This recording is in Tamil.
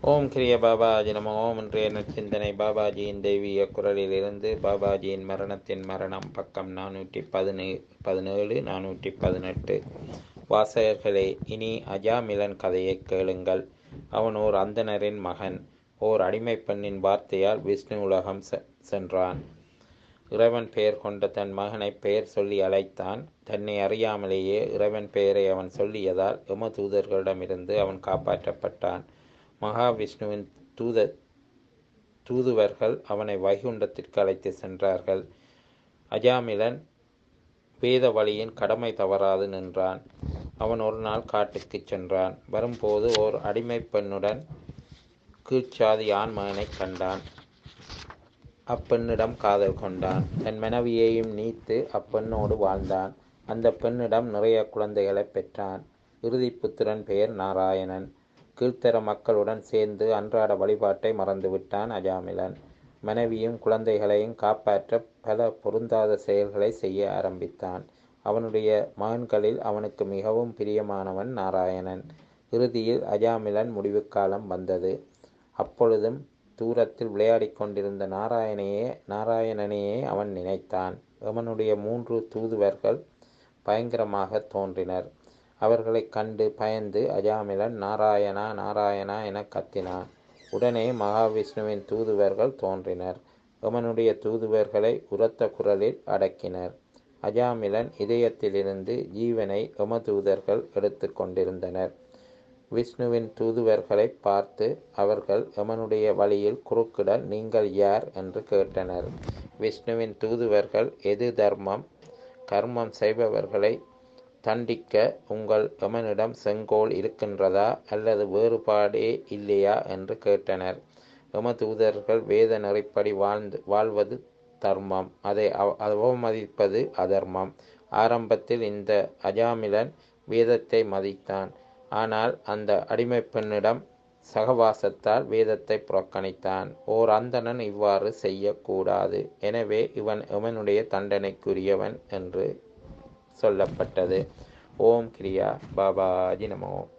ஓம் கிரிய பாபாஜி நம ஓம் இன்றைய நற்சிந்தனை பாபாஜியின் தெய்வீக குரலிலிருந்து பாபாஜியின் மரணத்தின் மரணம் பக்கம் நானூற்றி பதினே பதினேழு நானூற்றி பதினெட்டு வாசகர்களே இனி அஜாமிலன் கதையை கேளுங்கள் அவன் ஓர் அந்தணரின் மகன் ஓர் அடிமை பெண்ணின் வார்த்தையால் விஷ்ணு உலகம் செ- சென்றான் இறைவன் பெயர் கொண்ட தன் மகனை பெயர் சொல்லி அழைத்தான் தன்னை அறியாமலேயே இறைவன் பெயரை அவன் சொல்லியதால் எம தூதர்களிடமிருந்து அவன் காப்பாற்றப்பட்டான் மகாவிஷ்ணுவின் தூத தூதுவர்கள் அவனை வைகுண்டத்திற்கு அழைத்து சென்றார்கள் அஜாமிலன் வேத வழியின் கடமை தவறாது நின்றான் அவன் ஒரு நாள் காட்டுக்குச் சென்றான் வரும்போது ஓர் அடிமை பெண்ணுடன் கீழ்ச்சாதி ஆண் மகனைக் கண்டான் அப்பெண்ணிடம் காதல் கொண்டான் தன் மனைவியையும் நீத்து அப்பெண்ணோடு வாழ்ந்தான் அந்த பெண்ணிடம் நிறைய குழந்தைகளை பெற்றான் இறுதி புத்திரன் பெயர் நாராயணன் கீழ்த்தர மக்களுடன் சேர்ந்து அன்றாட வழிபாட்டை மறந்துவிட்டான் அஜாமிலன் மனைவியும் குழந்தைகளையும் காப்பாற்ற பல பொருந்தாத செயல்களை செய்ய ஆரம்பித்தான் அவனுடைய மகன்களில் அவனுக்கு மிகவும் பிரியமானவன் நாராயணன் இறுதியில் அஜாமிலன் முடிவு காலம் வந்தது அப்பொழுதும் தூரத்தில் விளையாடிக் கொண்டிருந்த நாராயணையே நாராயணனையே அவன் நினைத்தான் அவனுடைய மூன்று தூதுவர்கள் பயங்கரமாக தோன்றினர் அவர்களைக் கண்டு பயந்து அஜாமிலன் நாராயணா நாராயணா என கத்தினான் உடனே மகாவிஷ்ணுவின் தூதுவர்கள் தோன்றினர் அவனுடைய தூதுவர்களை உரத்த குரலில் அடக்கினர் அஜாமிலன் இதயத்திலிருந்து ஜீவனை எமதூதர்கள் எடுத்து கொண்டிருந்தனர் விஷ்ணுவின் தூதுவர்களை பார்த்து அவர்கள் எமனுடைய வழியில் குறுக்கிட நீங்கள் யார் என்று கேட்டனர் விஷ்ணுவின் தூதுவர்கள் எது தர்மம் கர்மம் செய்பவர்களை தண்டிக்க உங்கள் எமனிடம் செங்கோல் இருக்கின்றதா அல்லது வேறுபாடே இல்லையா என்று கேட்டனர் எம தூதர்கள் வேத நெறிப்படி வாழ்ந்து வாழ்வது தர்மம் அதை அவ- அவமதிப்பது அதர்மம் ஆரம்பத்தில் இந்த அஜாமிலன் வேதத்தை மதித்தான் ஆனால் அந்த அடிமை பெண்ணிடம் சகவாசத்தால் வேதத்தை புறக்கணித்தான் ஓர் அந்தணன் இவ்வாறு செய்யக்கூடாது எனவே இவன் எவனுடைய தண்டனைக்குரியவன் என்று சொல்லப்பட்டது ஓம் கிரியா பாபாஜி நமோ